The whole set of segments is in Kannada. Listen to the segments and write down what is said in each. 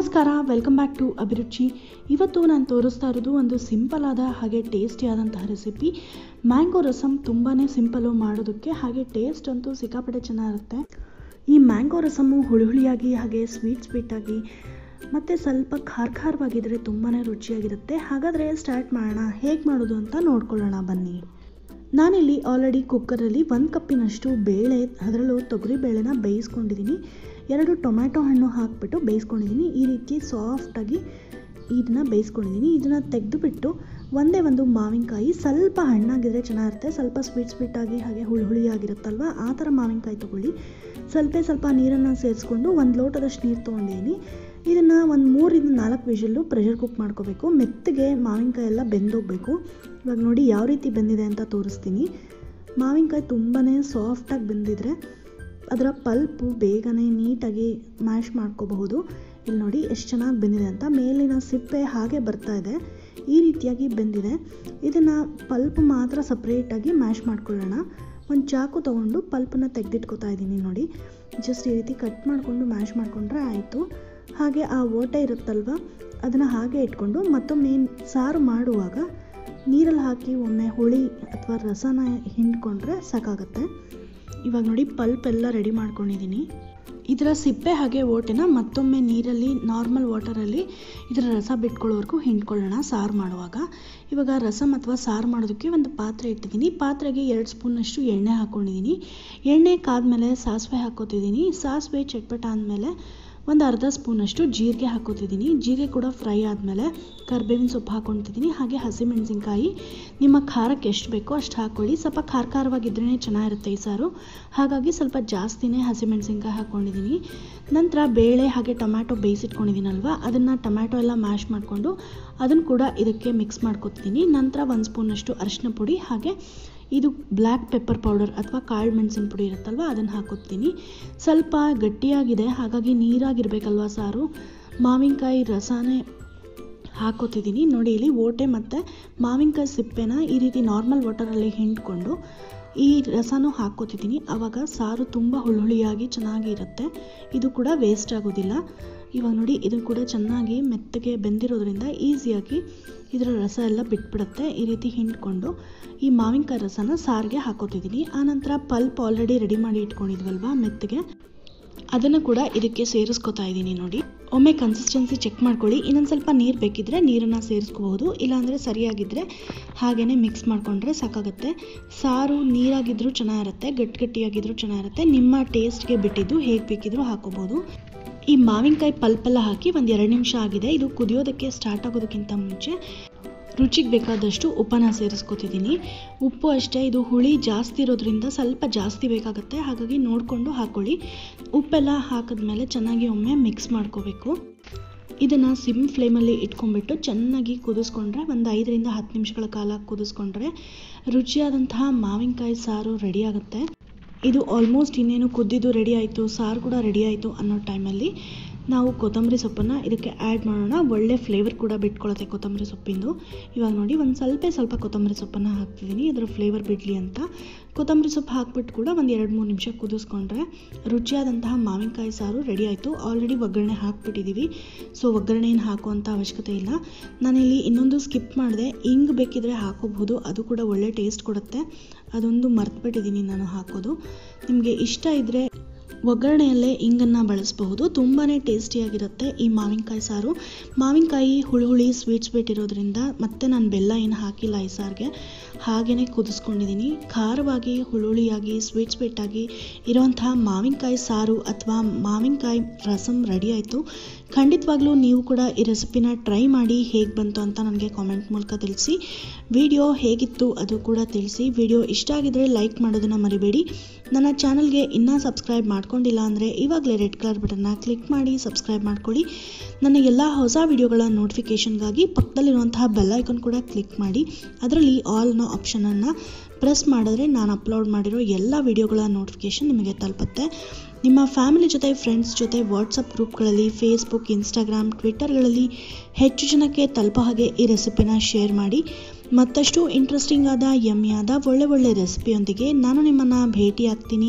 ನಮಸ್ಕಾರ ವೆಲ್ಕಮ್ ಬ್ಯಾಕ್ ಟು ಅಭಿರುಚಿ ಇವತ್ತು ನಾನು ತೋರಿಸ್ತಾ ಇರೋದು ಒಂದು ಸಿಂಪಲ್ ಆದ ಹಾಗೆ ಟೇಸ್ಟಿ ಆದಂತಹ ರೆಸಿಪಿ ಮ್ಯಾಂಗೋ ರಸಮ್ ತುಂಬಾ ಸಿಂಪಲ್ಲು ಮಾಡೋದಕ್ಕೆ ಹಾಗೆ ಟೇಸ್ಟ್ ಅಂತೂ ಸಿಕ್ಕಾಪಟ್ಟೆ ಚೆನ್ನಾಗಿರುತ್ತೆ ಈ ಮ್ಯಾಂಗೋ ರಸಮ್ಮು ಹುಳಿ ಹುಳಿಯಾಗಿ ಹಾಗೆ ಸ್ವೀಟ್ ಸ್ವೀಟಾಗಿ ಮತ್ತು ಸ್ವಲ್ಪ ಖಾರ ಖಾರವಾಗಿದ್ದರೆ ತುಂಬಾ ರುಚಿಯಾಗಿರುತ್ತೆ ಹಾಗಾದರೆ ಸ್ಟಾರ್ಟ್ ಮಾಡೋಣ ಹೇಗೆ ಮಾಡೋದು ಅಂತ ನೋಡ್ಕೊಳ್ಳೋಣ ಬನ್ನಿ ನಾನಿಲ್ಲಿ ಆಲ್ರೆಡಿ ಕುಕ್ಕರಲ್ಲಿ ಒಂದು ಕಪ್ಪಿನಷ್ಟು ಬೇಳೆ ಅದರಲ್ಲೂ ತೊಗರಿ ಬೇಳೆನ ಬೇಯಿಸ್ಕೊಂಡಿದ್ದೀನಿ ಎರಡು ಟೊಮ್ಯಾಟೊ ಹಣ್ಣು ಹಾಕಿಬಿಟ್ಟು ಬೇಯಿಸ್ಕೊಂಡಿದ್ದೀನಿ ಈ ರೀತಿ ಸಾಫ್ಟಾಗಿ ಇದನ್ನು ಬೇಯಿಸ್ಕೊಂಡಿದ್ದೀನಿ ಇದನ್ನು ತೆಗೆದುಬಿಟ್ಟು ಒಂದೇ ಒಂದು ಮಾವಿನಕಾಯಿ ಸ್ವಲ್ಪ ಹಣ್ಣಾಗಿದ್ರೆ ಚೆನ್ನಾಗಿರುತ್ತೆ ಸ್ವಲ್ಪ ಸ್ವೀಟ್ ಸ್ವೀಟಾಗಿ ಹಾಗೆ ಹುಳಿ ಹುಳಿಯಾಗಿರುತ್ತಲ್ವ ಆ ಥರ ಮಾವಿನಕಾಯಿ ತೊಗೊಳ್ಳಿ ಸ್ವಲ್ಪ ಸ್ವಲ್ಪ ನೀರನ್ನು ಸೇರಿಸ್ಕೊಂಡು ಒಂದು ಲೋಟದಷ್ಟು ನೀರು ತೊಗೊಂಡಿದ್ದೀನಿ ಇದನ್ನು ಒಂದು ಮೂರಿಂದ ನಾಲ್ಕು ವಿಷಲ್ಲು ಪ್ರೆಷರ್ ಕುಕ್ ಮಾಡ್ಕೋಬೇಕು ಮೆತ್ತಗೆ ಮಾವಿನಕಾಯಿ ಎಲ್ಲ ಬೆಂದೋಗಬೇಕು ಇವಾಗ ನೋಡಿ ಯಾವ ರೀತಿ ಬೆಂದಿದೆ ಅಂತ ತೋರಿಸ್ತೀನಿ ಮಾವಿನಕಾಯಿ ತುಂಬಾ ಸಾಫ್ಟಾಗಿ ಬೆಂದಿದ್ರೆ ಅದರ ಪಲ್ಪು ಬೇಗನೆ ನೀಟಾಗಿ ಮ್ಯಾಶ್ ಮಾಡ್ಕೋಬಹುದು ಇಲ್ಲಿ ನೋಡಿ ಎಷ್ಟು ಚೆನ್ನಾಗಿ ಬೆಂದಿದೆ ಅಂತ ಮೇಲಿನ ಸಿಪ್ಪೆ ಹಾಗೆ ಬರ್ತಾ ಇದೆ ಈ ರೀತಿಯಾಗಿ ಬೆಂದಿದೆ ಇದನ್ನು ಪಲ್ಪ್ ಮಾತ್ರ ಸಪ್ರೇಟಾಗಿ ಮ್ಯಾಶ್ ಮಾಡ್ಕೊಳ್ಳೋಣ ಒಂದು ಚಾಕು ತೊಗೊಂಡು ಪಲ್ಪನ್ನು ತೆಗೆದಿಟ್ಕೋತಾ ಇದ್ದೀನಿ ನೋಡಿ ಜಸ್ಟ್ ಈ ರೀತಿ ಕಟ್ ಮಾಡಿಕೊಂಡು ಮ್ಯಾಶ್ ಮಾಡಿಕೊಂಡ್ರೆ ಆಯಿತು ಹಾಗೆ ಆ ಓಟೆ ಇರುತ್ತಲ್ವ ಅದನ್ನು ಹಾಗೆ ಇಟ್ಕೊಂಡು ಮತ್ತೊಮ್ಮೆ ಸಾರು ಮಾಡುವಾಗ ನೀರಲ್ಲಿ ಹಾಕಿ ಒಮ್ಮೆ ಹುಳಿ ಅಥವಾ ರಸನ ಹಿಂಡ್ಕೊಂಡ್ರೆ ಸಾಕಾಗುತ್ತೆ ಇವಾಗ ನೋಡಿ ಪಲ್ಪ್ ಎಲ್ಲ ರೆಡಿ ಮಾಡ್ಕೊಂಡಿದ್ದೀನಿ ಇದರ ಸಿಪ್ಪೆ ಹಾಗೆ ಓಟೆನ ಮತ್ತೊಮ್ಮೆ ನೀರಲ್ಲಿ ನಾರ್ಮಲ್ ವಾಟರಲ್ಲಿ ಇದರ ರಸ ಬಿಟ್ಕೊಳ್ಳೋವರೆಗೂ ಹಿಂಡ್ಕೊಳ್ಳೋಣ ಸಾರು ಮಾಡುವಾಗ ಇವಾಗ ರಸಮ್ ಅಥವಾ ಸಾರು ಮಾಡೋದಕ್ಕೆ ಒಂದು ಪಾತ್ರೆ ಇಟ್ಟಿದ್ದೀನಿ ಪಾತ್ರೆಗೆ ಎರಡು ಸ್ಪೂನಷ್ಟು ಎಣ್ಣೆ ಹಾಕ್ಕೊಂಡಿದ್ದೀನಿ ಎಣ್ಣೆ ಕಾದ್ಮೇಲೆ ಸಾಸಿವೆ ಹಾಕೋತಿದ್ದೀನಿ ಸಾಸಿವೆ ಚಟ್ಪಟ ಆದಮೇಲೆ ಒಂದು ಅರ್ಧ ಸ್ಪೂನಷ್ಟು ಜೀರಿಗೆ ಹಾಕೋತಿದ್ದೀನಿ ಜೀರಿಗೆ ಕೂಡ ಫ್ರೈ ಆದಮೇಲೆ ಕರ್ಬೇವಿನ ಸೊಪ್ಪು ಹಾಕ್ಕೊತಿದ್ದೀನಿ ಹಾಗೆ ಹಸಿಮೆಣಸಿನ್ಕಾಯಿ ನಿಮ್ಮ ಖಾರಕ್ಕೆ ಎಷ್ಟು ಬೇಕೋ ಅಷ್ಟು ಹಾಕ್ಕೊಳ್ಳಿ ಸ್ವಲ್ಪ ಖಾರ ಖಾರವಾಗಿದ್ರೇ ಚೆನ್ನಾಗಿರುತ್ತೆ ಈ ಸಾರು ಹಾಗಾಗಿ ಸ್ವಲ್ಪ ಜಾಸ್ತಿನೇ ಹಸಿಮೆಣಸಿನ್ಕಾಯಿ ಹಾಕ್ಕೊಂಡಿದ್ದೀನಿ ನಂತರ ಬೇಳೆ ಹಾಗೆ ಟೊಮ್ಯಾಟೊ ಬೇಯಿಸಿಟ್ಕೊಂಡಿದ್ದೀನಲ್ವ ಅದನ್ನು ಟೊಮ್ಯಾಟೊ ಎಲ್ಲ ಮ್ಯಾಶ್ ಮಾಡಿಕೊಂಡು ಅದನ್ನು ಕೂಡ ಇದಕ್ಕೆ ಮಿಕ್ಸ್ ಮಾಡ್ಕೊತಿದ್ದೀನಿ ನಂತರ ಒಂದು ಸ್ಪೂನಷ್ಟು ಅರಿಶಿನ ಪುಡಿ ಹಾಗೆ ಇದು ಬ್ಲ್ಯಾಕ್ ಪೆಪ್ಪರ್ ಪೌಡರ್ ಅಥವಾ ಕಾಳು ಮೆಣಸಿನ ಪುಡಿ ಇರುತ್ತಲ್ವ ಅದನ್ನು ಹಾಕೋತೀನಿ ಸ್ವಲ್ಪ ಗಟ್ಟಿಯಾಗಿದೆ ಹಾಗಾಗಿ ನೀರಾಗಿರ್ಬೇಕಲ್ವ ಸಾರು ಮಾವಿನಕಾಯಿ ರಸನೇ ಹಾಕೋತಿದ್ದೀನಿ ನೋಡಿ ಇಲ್ಲಿ ಓಟೆ ಮತ್ತು ಮಾವಿನಕಾಯಿ ಸಿಪ್ಪೆನ ಈ ರೀತಿ ನಾರ್ಮಲ್ ವಾಟರಲ್ಲಿ ಹಿಂಡ್ಕೊಂಡು ಈ ರಸನೂ ಹಾಕ್ಕೋತಿದ್ದೀನಿ ಆವಾಗ ಸಾರು ತುಂಬ ಹುಳುಳಿಯಾಗಿ ಚೆನ್ನಾಗಿ ಇರುತ್ತೆ ಇದು ಕೂಡ ವೇಸ್ಟ್ ಆಗೋದಿಲ್ಲ ಇವಾಗ ನೋಡಿ ಇದು ಕೂಡ ಚೆನ್ನಾಗಿ ಮೆತ್ತಗೆ ಬೆಂದಿರೋದ್ರಿಂದ ಈಸಿಯಾಗಿ ಇದರ ರಸ ಎಲ್ಲ ಬಿಟ್ಬಿಡುತ್ತೆ ಈ ರೀತಿ ಹಿಂಡ್ಕೊಂಡು ಈ ಮಾವಿನಕಾಯಿ ರಸನ ಸಾರಿಗೆ ಹಾಕೋತಿದ್ದೀನಿ ಆನಂತರ ಪಲ್ಪ್ ಆಲ್ರೆಡಿ ರೆಡಿ ಮಾಡಿ ಇಟ್ಕೊಂಡಿದ್ವಲ್ವ ಮೆತ್ತಗೆ ಅದನ್ನು ಕೂಡ ಇದಕ್ಕೆ ಸೇರಿಸ್ಕೊತಾ ಇದ್ದೀನಿ ನೋಡಿ ಒಮ್ಮೆ ಕನ್ಸಿಸ್ಟೆನ್ಸಿ ಚೆಕ್ ಮಾಡ್ಕೊಳ್ಳಿ ಇನ್ನೊಂದು ಸ್ವಲ್ಪ ನೀರು ಬೇಕಿದ್ರೆ ನೀರನ್ನು ಸೇರಿಸ್ಕೋಬಹುದು ಇಲ್ಲಾಂದರೆ ಸರಿಯಾಗಿದ್ದರೆ ಹಾಗೇ ಮಿಕ್ಸ್ ಮಾಡಿಕೊಂಡ್ರೆ ಸಾಕಾಗುತ್ತೆ ಸಾರು ನೀರಾಗಿದ್ದರೂ ಚೆನ್ನಾಗಿರುತ್ತೆ ಗಟ್ಟಿ ಗಟ್ಟಿಯಾಗಿದ್ದರೂ ಚೆನ್ನಾಗಿರುತ್ತೆ ನಿಮ್ಮ ಟೇಸ್ಟ್ಗೆ ಬಿಟ್ಟಿದ್ದು ಹೇಗೆ ಬೇಕಿದ್ರೂ ಹಾಕೋಬೋದು ಈ ಮಾವಿನಕಾಯಿ ಪಲ್ಪೆಲ್ಲ ಹಾಕಿ ಒಂದು ಎರಡು ನಿಮಿಷ ಆಗಿದೆ ಇದು ಕುದಿಯೋದಕ್ಕೆ ಸ್ಟಾರ್ಟ್ ಆಗೋದಕ್ಕಿಂತ ಮುಂಚೆ ರುಚಿಗೆ ಬೇಕಾದಷ್ಟು ಉಪ್ಪನ್ನು ಸೇರಿಸ್ಕೊತಿದ್ದೀನಿ ಉಪ್ಪು ಅಷ್ಟೇ ಇದು ಹುಳಿ ಜಾಸ್ತಿ ಇರೋದ್ರಿಂದ ಸ್ವಲ್ಪ ಜಾಸ್ತಿ ಬೇಕಾಗುತ್ತೆ ಹಾಗಾಗಿ ನೋಡಿಕೊಂಡು ಹಾಕ್ಕೊಳ್ಳಿ ಉಪ್ಪೆಲ್ಲ ಹಾಕಿದ್ಮೇಲೆ ಚೆನ್ನಾಗಿ ಒಮ್ಮೆ ಮಿಕ್ಸ್ ಮಾಡ್ಕೋಬೇಕು ಇದನ್ನು ಸಿಮ್ ಫ್ಲೇಮಲ್ಲಿ ಇಟ್ಕೊಂಡ್ಬಿಟ್ಟು ಚೆನ್ನಾಗಿ ಕುದಿಸ್ಕೊಂಡ್ರೆ ಒಂದು ಐದರಿಂದ ಹತ್ತು ನಿಮಿಷಗಳ ಕಾಲ ಕುದಿಸ್ಕೊಂಡ್ರೆ ರುಚಿಯಾದಂತಹ ಮಾವಿನಕಾಯಿ ಸಾರು ರೆಡಿ ಆಗುತ್ತೆ ಇದು ಆಲ್ಮೋಸ್ಟ್ ಇನ್ನೇನು ಕುದ್ದಿದ್ದು ರೆಡಿ ಆಯಿತು ಸಾರು ಕೂಡ ರೆಡಿ ಆಯಿತು ಅನ್ನೋ ಟೈಮಲ್ಲಿ ನಾವು ಕೊತ್ತಂಬರಿ ಸೊಪ್ಪನ್ನು ಇದಕ್ಕೆ ಆ್ಯಡ್ ಮಾಡೋಣ ಒಳ್ಳೆ ಫ್ಲೇವರ್ ಕೂಡ ಬಿಟ್ಕೊಳ್ಳುತ್ತೆ ಕೊತ್ತಂಬರಿ ಸೊಪ್ಪಿಂದು ಇವಾಗ ನೋಡಿ ಒಂದು ಸ್ವಲ್ಪ ಸ್ವಲ್ಪ ಕೊತ್ತಂಬರಿ ಸೊಪ್ಪನ್ನು ಹಾಕ್ತಿದ್ದೀನಿ ಅದರ ಫ್ಲೇವರ್ ಬಿಡಲಿ ಅಂತ ಕೊತ್ತಂಬರಿ ಸೊಪ್ಪು ಹಾಕ್ಬಿಟ್ಟು ಕೂಡ ಒಂದು ಎರಡು ಮೂರು ನಿಮಿಷ ಕುದಿಸ್ಕೊಂಡ್ರೆ ರುಚಿಯಾದಂತಹ ಮಾವಿನಕಾಯಿ ಸಾರು ರೆಡಿ ಆಯಿತು ಆಲ್ರೆಡಿ ಒಗ್ಗರಣೆ ಹಾಕ್ಬಿಟ್ಟಿದ್ದೀವಿ ಸೊ ಒಗ್ಗರಣೆ ಏನು ಹಾಕುವಂಥ ಅವಶ್ಯಕತೆ ಇಲ್ಲ ನಾನಿಲ್ಲಿ ಇನ್ನೊಂದು ಸ್ಕಿಪ್ ಮಾಡಿದೆ ಹಿಂಗೆ ಬೇಕಿದ್ರೆ ಹಾಕೋಬಹುದು ಅದು ಕೂಡ ಒಳ್ಳೆ ಟೇಸ್ಟ್ ಕೊಡುತ್ತೆ ಅದೊಂದು ಮರ್ತುಬಿಟ್ಟಿದ್ದೀನಿ ನಾನು ಹಾಕೋದು ನಿಮಗೆ ಇಷ್ಟ ಇದ್ದರೆ ಒಗ್ಗರಣೆಯಲ್ಲೇ ಇಂಗನ್ನು ಬಳಸಬಹುದು ತುಂಬಾ ಟೇಸ್ಟಿಯಾಗಿರುತ್ತೆ ಈ ಮಾವಿನಕಾಯಿ ಸಾರು ಮಾವಿನಕಾಯಿ ಹುಳಿ ಹುಳಿ ಸ್ವೀಟ್ ಸ್ವೀಟ್ ಇರೋದ್ರಿಂದ ಮತ್ತೆ ನಾನು ಬೆಲ್ಲ ಏನು ಹಾಕಿಲ್ಲ ಈ ಸಾರಿಗೆ ಹಾಗೆಯೇ ಕುದಿಸ್ಕೊಂಡಿದ್ದೀನಿ ಖಾರವಾಗಿ ಹುಳುಳಿಯಾಗಿ ಸ್ವೀಟ್ ಸ್ವೀಟಾಗಿ ಇರೋವಂತಹ ಮಾವಿನಕಾಯಿ ಸಾರು ಅಥವಾ ಮಾವಿನಕಾಯಿ ರಸಮ್ ರೆಡಿ ಆಯಿತು ಖಂಡಿತವಾಗ್ಲೂ ನೀವು ಕೂಡ ಈ ರೆಸಿಪಿನ ಟ್ರೈ ಮಾಡಿ ಹೇಗೆ ಬಂತು ಅಂತ ನನಗೆ ಕಾಮೆಂಟ್ ಮೂಲಕ ತಿಳಿಸಿ ವಿಡಿಯೋ ಹೇಗಿತ್ತು ಅದು ಕೂಡ ತಿಳಿಸಿ ವಿಡಿಯೋ ಇಷ್ಟ ಆಗಿದ್ರೆ ಲೈಕ್ ಮಾಡೋದನ್ನು ಮರಿಬೇಡಿ ನನ್ನ ಚಾನಲ್ಗೆ ಇನ್ನೂ ಸಬ್ಸ್ಕ್ರೈಬ್ ಮಾಡ್ಕೊಂಡಿಲ್ಲ ಅಂದರೆ ಇವಾಗಲೇ ರೆಡ್ ಕಲರ್ ಬಟನ್ನ ಕ್ಲಿಕ್ ಮಾಡಿ ಸಬ್ಸ್ಕ್ರೈಬ್ ಮಾಡ್ಕೊಳ್ಳಿ ನನ್ನ ಎಲ್ಲ ಹೊಸ ವಿಡಿಯೋಗಳ ನೋಟಿಫಿಕೇಷನ್ಗಾಗಿ ಪಕ್ಕದಲ್ಲಿರುವಂತಹ ಬೆಲ್ ಐಕಾನ್ ಕೂಡ ಕ್ಲಿಕ್ ಮಾಡಿ ಅದರಲ್ಲಿ ಆಲ್ ಅನ್ನೋ ಆಪ್ಷನನ್ನು ಪ್ರೆಸ್ ಮಾಡಿದ್ರೆ ನಾನು ಅಪ್ಲೋಡ್ ಮಾಡಿರೋ ಎಲ್ಲ ವಿಡಿಯೋಗಳ ನೋಟಿಫಿಕೇಷನ್ ನಿಮಗೆ ತಲುಪುತ್ತೆ ನಿಮ್ಮ ಫ್ಯಾಮಿಲಿ ಜೊತೆ ಫ್ರೆಂಡ್ಸ್ ಜೊತೆ ವಾಟ್ಸಪ್ ಗ್ರೂಪ್ಗಳಲ್ಲಿ ಫೇಸ್ಬುಕ್ ಇನ್ಸ್ಟಾಗ್ರಾಮ್ ಟ್ವಿಟ್ಟರ್ಗಳಲ್ಲಿ ಹೆಚ್ಚು ಜನಕ್ಕೆ ತಲುಪೋ ಹಾಗೆ ಈ ರೆಸಿಪಿನ ಶೇರ್ ಮಾಡಿ ಮತ್ತಷ್ಟು ಇಂಟ್ರೆಸ್ಟಿಂಗ್ ಆದ ಯಮ್ಮಿಯಾದ ಒಳ್ಳೆ ಒಳ್ಳೆ ರೆಸಿಪಿಯೊಂದಿಗೆ ನಾನು ನಿಮ್ಮನ್ನು ಭೇಟಿ ಆಗ್ತೀನಿ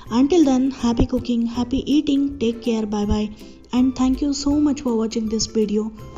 Until then, happy cooking, happy eating, take care, bye bye, and thank you so much for watching this video.